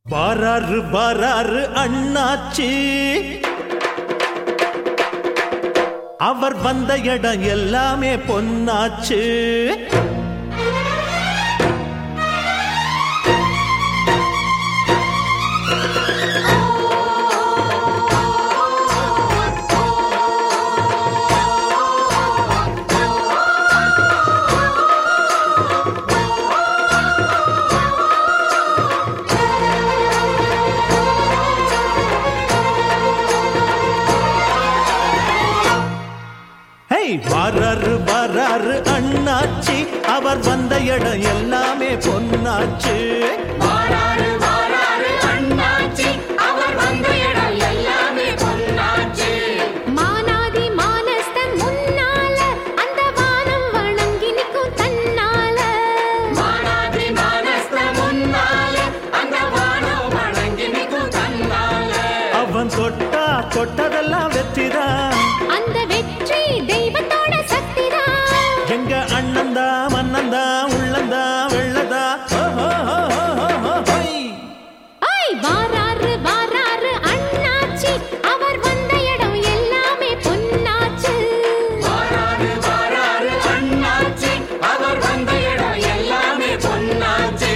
பாராரு பாராரு அண்ணாச்சி அவர் வந்த இடம் எல்லாமே பொன்னாச்சு ஹே வராரு வராரு அண்ணாச்சி அவர் வந்த இடம் எல்லாமே பொன்னாச்சு வாராரு வாராரு அண்ணாச்சி அவர் வந்த இடம் எல்லாமே பொன்னாச்சு மானாதி மானஸ்தன் முன்னால அந்த வானம் வணங்கி நிற்கும் தன்னால மானாதி மானஸ்த முன்னால அந்த வானம் வணங்கி நிற்கும் தன்னால அவன் தொட்டா தொட்டதெல்லாம் வெற்றிதான் அந்த வெற்றி தெய்வத்தோட சக்திதான் எங்க அண்ணந்தா மன்னந்தா உள்ளந்தா வெள்ளதா ஐ வாராரு வாராரு அண்ணாச்சி அவர் வந்த இடம் எல்லாமே பொன்னாச்சு வாராரு வாராரு அண்ணாச்சி அவர் வந்த இடம் எல்லாமே பொன்னாச்சு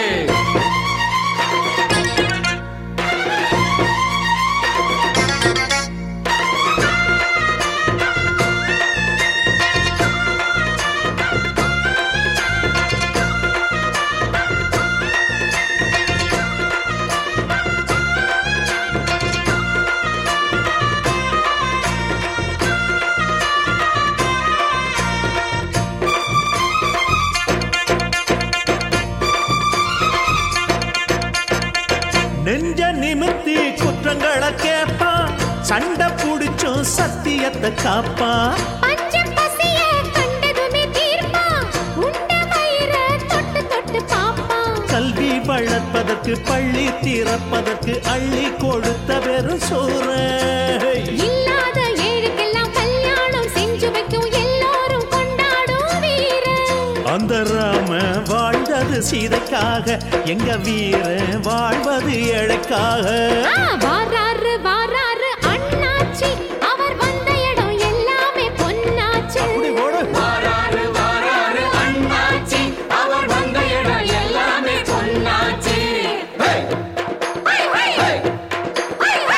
நெஞ்ச நிமித்தி குற்றங்களை கேட்பான் சண்டை புடிச்சும் சத்தியத்தை காப்பான் பஞ்சம் பசிய கண்டதுமே தீர்ப்பான் உண்ட வயிற தொட்டு தொட்டு பாப்பான் கல்வி வளர்ப்பதற்கு பள்ளி திறப்பதற்கு அள்ளி கொடுத்த வெறும் சோற இல்லாத ஏழுக்கெல்லாம் கல்யாணம் செஞ்சு வைக்கும் எல்லாரும் கொண்டாடும் வீரன் அந்த ராம வாழ்ந்தது சீதைக்காக எங்க வீர வாழ்வது ஏழைக்காக ஆ, வாராரு வாராரு அண்ணாச்சி அவர் வந்த இடம் எல்லாமே பொன்னாச்சு அப்படி ஓடு வாராரு வாராரு அண்ணாச்சி அவர் வந்த இடம் எல்லாமே பொன்னாச்சு ஹே! ஹே, ஹே, ஹே! ஹே, ஹே!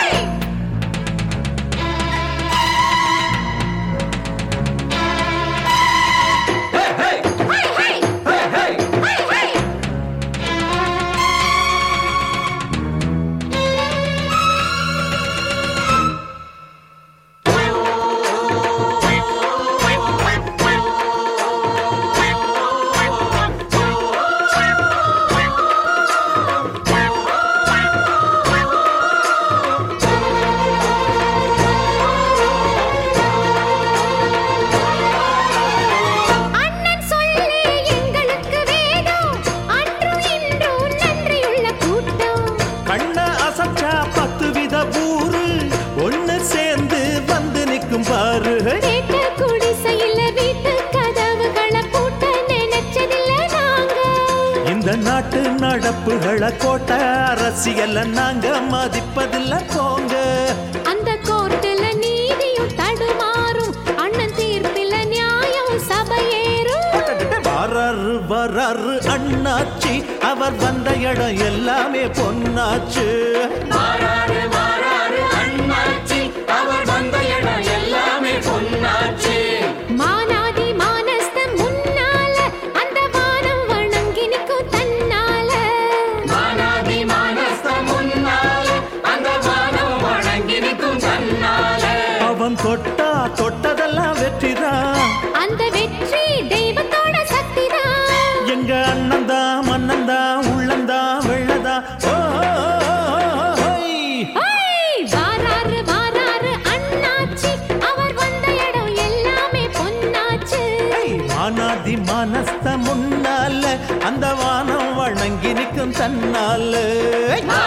ஹே, ஹே! ஹை, ஹை, ஹே, ஹே! ஹை, ஹை. அண்ணன் சொல்லே எங்களுக்கு வேதம் அன்றும் இன்றும் நன்றியுள்ள கூட்டம் கண்ண அசைச்சா பத்து வித ஊரு ஒண்ணு சேர்ந்து வந்து நிக்கும் பாரு கேட்ட குடிசையில வீட்டு கதவுகளை பூட்ட நினைச்சதில்ல நாங்க இந்த நாட்டு நடப்புகளை கோட்டை அரசியல நாங்க மதிப்பதில்ல போங்க அந்த கோர்ட்டுல நீதியும் தடுமாறும் அண்ணன் தீர்ப்பில நியாயம் சபையேறும் வராரு வராரு அண்ணாச்சி அவர் வந்த இடம் எல்லாமே பொன்னாச்சு வாராரு வாராரு அண்ணாச்சி அவர் வந்த இடம் எல்லாமே பொன்னாச்சு மானாதி மானஸ்த முன்னால அந்த வானம் வணங்கி நிற்கும் தன்னால மானாதி மானஸ்த முன்னால அந்த வானம் வணங்கி நிற்கும் தன்னால அவன் தொட்டா தொட்டதெல்லாம் வெற்றிதான் அந்த வெற்றி தெய்வத்தோட சக்திதான் எங்க அண்ணந்தா மன்னந்தா உள்ளந்தா வெள்ளதா ஓ, ஹோய். ஐ, வாராரு வாராரு அண்ணாச்சி அவர் வந்த இடம் எல்லாமே பொன்னாச்சு ஏய், மானாதி மானஸ்த முன்னால அந்த வானம் வணங்கி நிற்கும் தன்னால வாராரு